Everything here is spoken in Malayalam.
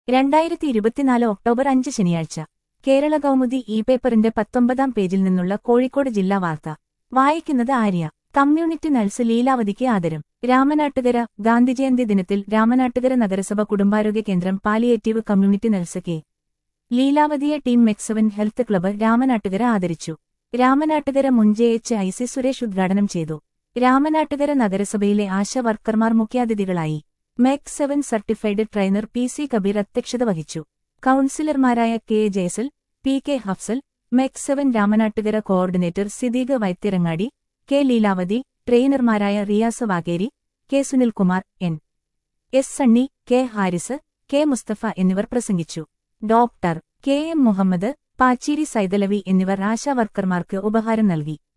രണ്ടായിരത്തി ഇരുപത്തിനാല് ഒക്ടോബർ അഞ്ച് ശനിയാഴ്ച കേരള കൗമുദി ഇ പേപ്പറിന്റെ പത്തൊമ്പതാം പേജിൽ നിന്നുള്ള കോഴിക്കോട് ജില്ലാ വാർത്ത വായിക്കുന്നത് ആര്യ കമ്മ്യൂണിറ്റി നഴ്സ് ലീലാവതിക്ക് ആദരം രാമനാട്ടുകര ഗാന്ധിജയന്തി ദിനത്തിൽ രാമനാട്ടുകര നഗരസഭ കുടുംബാരോഗ്യ കേന്ദ്രം പാലിയേറ്റീവ് കമ്മ്യൂണിറ്റി നഴ്സ് കെ ലീലാവതിയെ team MEC seven health club Ramanattukara ആദരിച്ചു രാമനാട്ടുകര മുൻജെ എച്ച് ഐ സി സുരേഷ് ഉദ്ഘാടനം ചെയ്തു രാമനാട്ടുകര നഗരസഭയിലെ ആശ വർക്കർമാർ മുഖ്യാതിഥികളായി MEC seven certified trainer P C Kabeer അധ്യക്ഷത വഹിച്ചു കൌൺസിലർമാരായ K Jayasal P K Hafsal MEC seven Ramanattukara coordinator Siddique Vaithirangadi K Leelavathi ട്രെയിനർമാരായ Riyas Vageri K Sunilkumar N S Sunny K Harris K Musthafa എന്നിവർ പ്രസംഗിച്ചു doctor K M Muhammad Pacheri Saithalavi എന്നിവർ ആശാവർക്കർമാർക്ക് ഉപഹാരം നൽകി